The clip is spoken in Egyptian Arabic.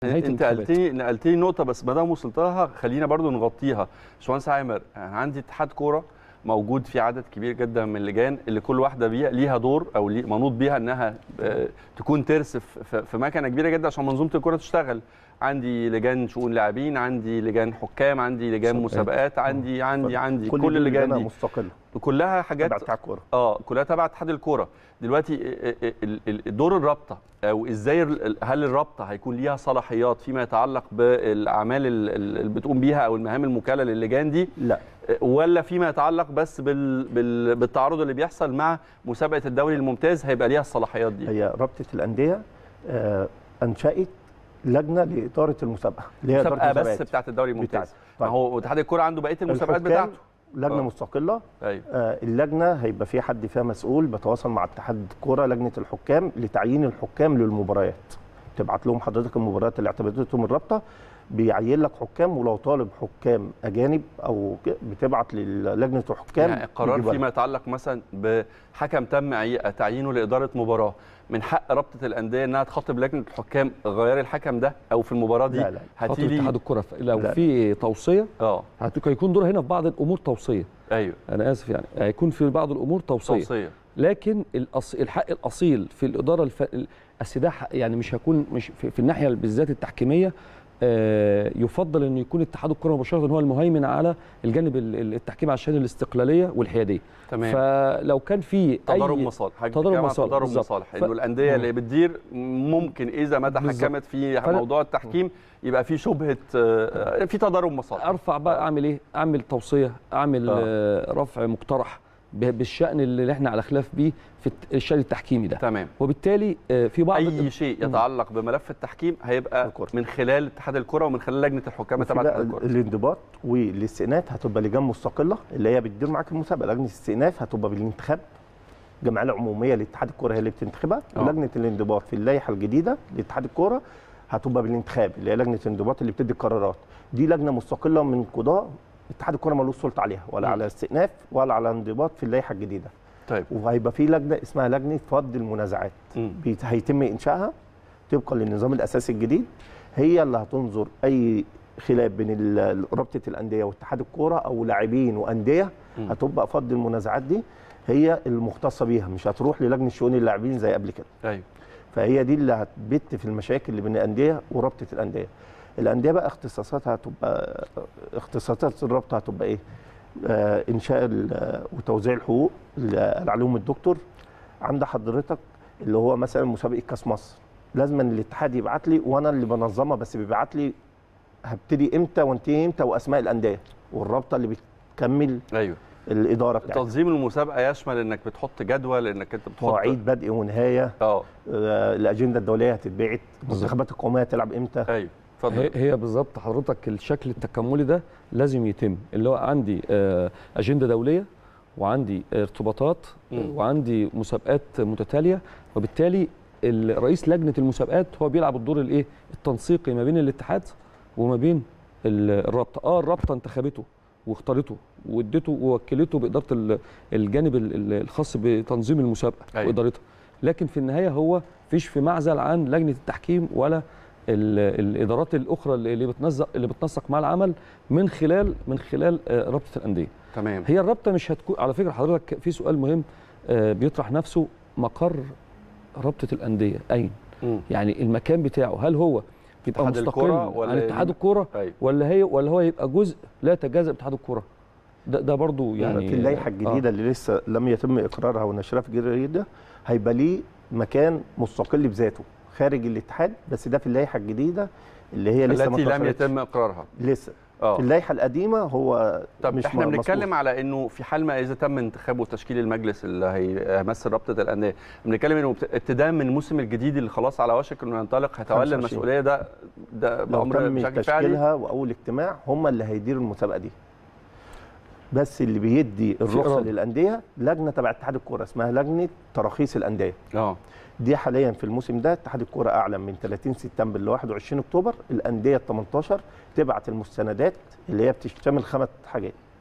نهايه انت الانتخابات قلتني نقلتني نقطه بس ما دام وصلت لها خلينا برضو نغطيها باشمهندس عامر انا عندي اتحاد كوره موجود فيه عدد كبير جدا من اللجان اللي كل واحده بيها ليها دور او ليه- منوط بيها انها آه، تكون ترس في- في في مكنه كبيره جدا عشان منظومه الكوره تشتغل عندي لجان شؤون لاعبين عندي لجان حكام عندي لجان مسابقات. مسابقات عندي عندي عندي كل, كل اللجان لجنة دي مستقله كلها حاجات تبع بتاع الكوره اه كلها تبع اتحاد الكوره دلوقتي ال- ال- ال- دور الرابطه او ازاي ال- هل الرابطه هيكون ليها صلاحيات فيما يتعلق بالاعمال ال- ال- اللي بتقوم بيها او المهام الموكله للجان دي لا ولا فيما يتعلق بس بال بال بالتعارض اللي بيحصل مع مسابقه الدوري الممتاز هيبقى ليها الصلاحيات دي هي رابطه الانديه آه انشات لجنه لاداره المسابقه اللي هي إدارة مسابقه بس المسابقات. بتاعه الدوري بتاعت. الممتاز ما هو اتحاد الكوره عنده بقيه المسابقات الحكام بتاعته لجنه آه. مستقله ايوه آه، اللجنه هيبقى في حد فيها مسؤول بتواصل مع اتحاد الكوره لجنه الحكام لتعيين الحكام للمباريات تبعت لهم حضرتك المباريات اللي اعتمدتهم الرابطه بيعين لك حكام ولو طالب حكام اجانب او ك- بتبعت للجنه الحكام يعني القرار يجيبها فيما يتعلق مثلا بحكم تم عي- تعيينه لاداره مباراه من حق رابطه الانديه انها تخاطب لجنه الحكام غير الحكم ده او في المباراه دي لا، لا. خاطر هاتي اتحاد لي الكره ف- لو لا. في توصيه اه هت- هيكون دور هنا في بعض الامور توصيه ايوه انا اسف يعني هيكون في بعض الامور توصيه توصيه لكن الأص... الحق الاصيل في الاداره الف... السداح يعني مش هيكون مش في, في الناحيه بالذات التحكيميه آه، يفضل انه يكون اتحاد الكره مباشره هو المهيمن على الجانب ال- ال- التحكيم عشان الاستقلاليه والحياديه تمام فلو كان في تضارب اي مصالح حضرتك تضارب بتتكلم عن مصالح، تضارب بالظبط. مصالح ف- انه الانديه اللي بتدير ممكن اذا ما بالظبط. تحكمت في فأنا- موضوع التحكيم يبقى في شبهه آه، في تضارب مصالح ارفع بقى اعمل ايه اعمل توصيه اعمل آه. آه. رفع مقترح ب- بالشان اللي احنا على خلاف بيه في الت- الشان التحكيمي ده تمام وبالتالي آه، في بعض اي شيء يتعلق بملف التحكيم هيبقى الكرة. من خلال اتحاد الكره ومن خلال لجنه الحكام وفي تبع بقى اتحاد الكره الانضباط والاستئناف هتبقى لجان مستقله اللي هي بتدير معاك المسابقه لجنه الاستئناف هتبقى بالانتخاب الجمعيه العموميه لاتحاد الكوره هي اللي بتنتخبها آه. ولجنه الانضباط في اللائحه الجديده لاتحاد الكوره هتبقى بالانتخاب اللي هي لجنه الانضباط اللي بتدي القرارات دي لجنه مستقله من قضاء اتحاد الكوره ملوش سلطه عليها ولا م. على استئناف ولا على انضباط في اللائحه الجديده طيب وهيبقى في لجنه اسمها لجنه فض المنازعات مم. بيت- هيتم انشائها طبقا للنظام الاساسي الجديد هي اللي هتنظر اي خلاف بين ال- رابطه الانديه واتحاد الكوره او لاعبين وانديه مم. هتبقى فض المنازعات دي هي المختصه بيها مش هتروح للجنه شؤون اللاعبين زي قبل كده ايوه فهي دي اللي هتبت في المشاكل اللي بين الانديه ورابطه الانديه الانديه بقى اختصاصاتها هتبقى اختصاصات الرابطه هتبقى ايه آه انشاء ال- وتوزيع الحقوق اللي قال عليهم الدكتور عند حضرتك اللي هو مثلا مسابقه كاس مصر لازم الاتحاد يبعت لي وانا اللي بنظمها بس بيبعت لي هبتدي امتى وانتهي امتى واسماء الانديه والرابطه اللي بتكمل ايوه الاداره بتاعتها تنظيم المسابقه يشمل انك بتحط جدول انك انت بتحط مواعيد بدء ونهايه اه آه، الاجنده الدوليه هتتبعت المنتخبات القوميه هتلعب امتى ايوه هي, اتفضل هي بالظبط حضرتك الشكل التكاملي ده لازم يتم اللي هو عندي آه، اجنده دوليه وعندي ارتباطات مم. وعندي مسابقات متتاليه وبالتالي ال- رئيس لجنه المسابقات هو بيلعب الدور الايه التنسيقي ما بين الاتحاد وما بين ال- الرابطه اه الرابطه انتخبته واختارته وادته ووكلته باداره ال- الجانب ال- ال- الخاص بتنظيم المسابقه أيوة. وادارتها لكن في النهايه هو فيش في معزل عن لجنه التحكيم ولا ال- الادارات الاخرى اللي اللي بتنسق اللي بتنسق مع العمل من خلال من خلال آه، رابطه الانديه تمام هي الرابطه مش هتكون على فكره حضرتك في سؤال مهم آه، بيطرح نفسه مقر رابطه الانديه اين مم. يعني المكان بتاعه هل هو بيبقى اتحاد مستقل الكرة ولا عن اتحاد يبقى- الكوره ايوه ولا هي ولا هو يبقى جزء لا يتجاذب اتحاد الكوره ده ده برضو يعني في اللائحه الجديده اللي لسه لم يتم اقرارها ونشرها في الجريده هيبقى ليه مكان مستقل بذاته خارج الاتحاد بس ده في اللائحه الجديده اللي هي لسه ما التي لم اتنشرتش. يتم اقرارها لسه اه في اللائحه القديمه هو طب مش احنا م- بنتكلم مظبوط. على انه في حال ما اذا تم انتخابه وتشكيل المجلس اللي هيمثل رابطه الانديه بنتكلم انه بت- ابتداء من الموسم الجديد اللي خلاص على وشك انه ينطلق هيتولى 25. المسؤوليه ده ده لو بامر تم بشكل فعلي تشكيلها واول اجتماع هم اللي هيديروا المسابقه دي بس اللي بيدي الرخصه إرادة. للانديه لجنه تبع اتحاد الكوره اسمها لجنه تراخيص الانديه اه دي حاليا في الموسم ده اتحاد الكوره اعلن من 30 سبتمبر ل 21 اكتوبر الانديه ال 18 تبعت المستندات اللي هي بتشتمل خمس حاجات